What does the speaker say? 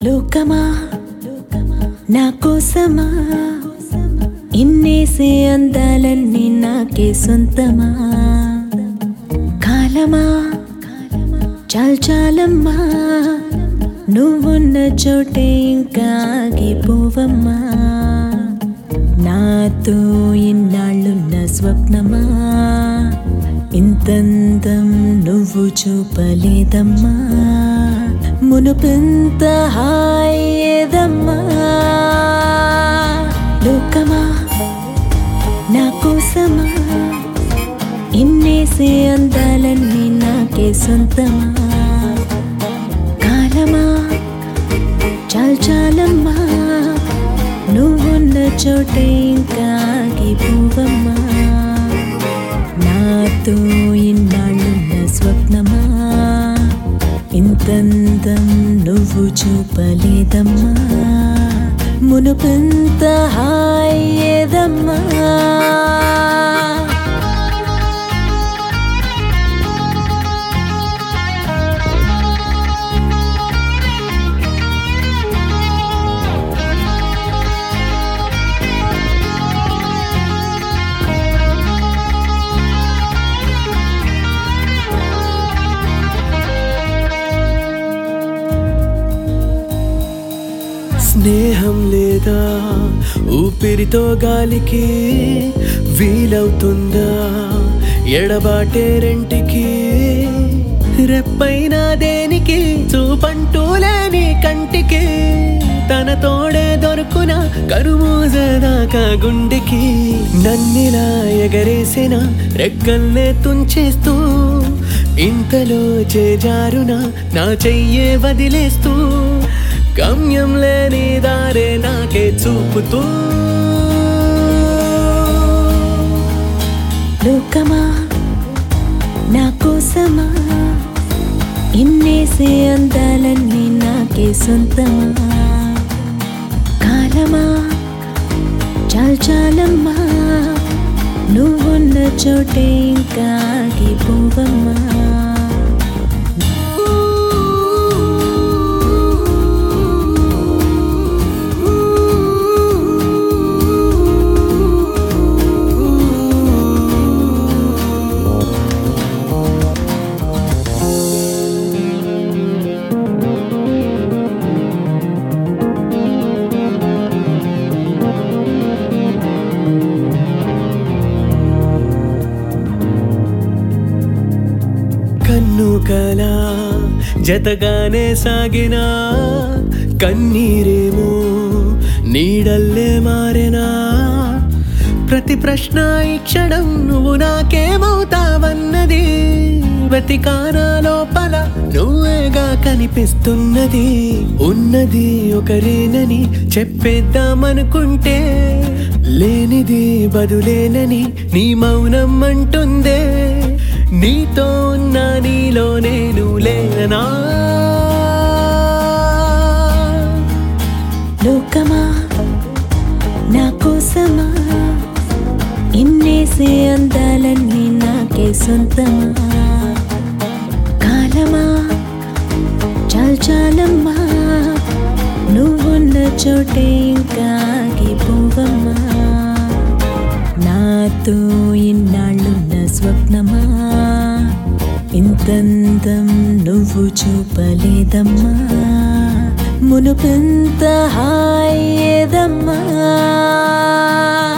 లోకమా నా కోసమా ఇన్నేసే అందాలన్నీ నాకే సొంతమా కాలమా చాల్ చాలమ్మా నువ్వున్న చోటే ఇంకా ఆగిపోవమ్మా నాతో ఇన్నాళ్ళున్న స్వప్నమా ఇంతంతం నువ్వు చూపలేదమ్మా మునుపెంత హాయేదమ్మా లోకమా నా కోసమా ఇన్నేసే అందాలన్నీ నాకే సొంతమా కాలమా చాల్ చాలమ్మా నువ్వున్న చోటే ఇంకా ఆగిపోవమ్మా నాతో ఇన్నాళ్ళున్న స్వప్నమా ఇంతంతం నువ్వు చూపలేదమ్మా మునుపెంత హాయేదమ్మా స్నేహం లేదా ఊపిరితో గాలికి వీలవుతుందా ఎడబాటే రెంటికి రెప్పైనా దేనికి చూపంటూ లేని కంటికి తన తోడే దొరుకున కరుమూజదాకా గుండెకి నన్నిలా ఎగరేసిన రెక్కల్నే తుంచేస్తూ ఇంతలో చేజారున నా చెయ్యే వదిలేస్తూ గమ్యం లేని దారే నాకే చూపుతూ లోకమా నా కోసమా ఇన్నేసే అందాలన్నీ నాకే సొంతమా కాలమా చాల్ చాలమ్మా నువ్వున్న చోటే ఇంకా ఆగిపోవమ్మా కన్ను కల జతగానే సాగిన కన్నీరేమో నీడల్లే మారెనా ప్రతి ప్రశ్న ఈ క్షణం నువ్వు నాకేమవుతావన్నది వెతికానా లోపల నువ్వేగా కనిపిస్తున్నది ఉన్నది ఒకరేనని చెప్పేద్దామనుకుంటే లేనిది బదులేనని నీ మౌనం అంటుందే నీతో ఉన్న నీలో నేను లేనా లోకమా నా కోసమా ఇన్నేసే అందాలన్నీ నాకే సొంతమా కాలమా చాల్ చాలమ్మా నువ్వున్న చోటే ఇంకా ఆగిపోవమ్మా నాతో ఇన్నాళ్ళున్న స్వప్నమా ఇంతంతం నువ్వు చూపలేదమ్మా మునుపెంత హాయేదమ్మా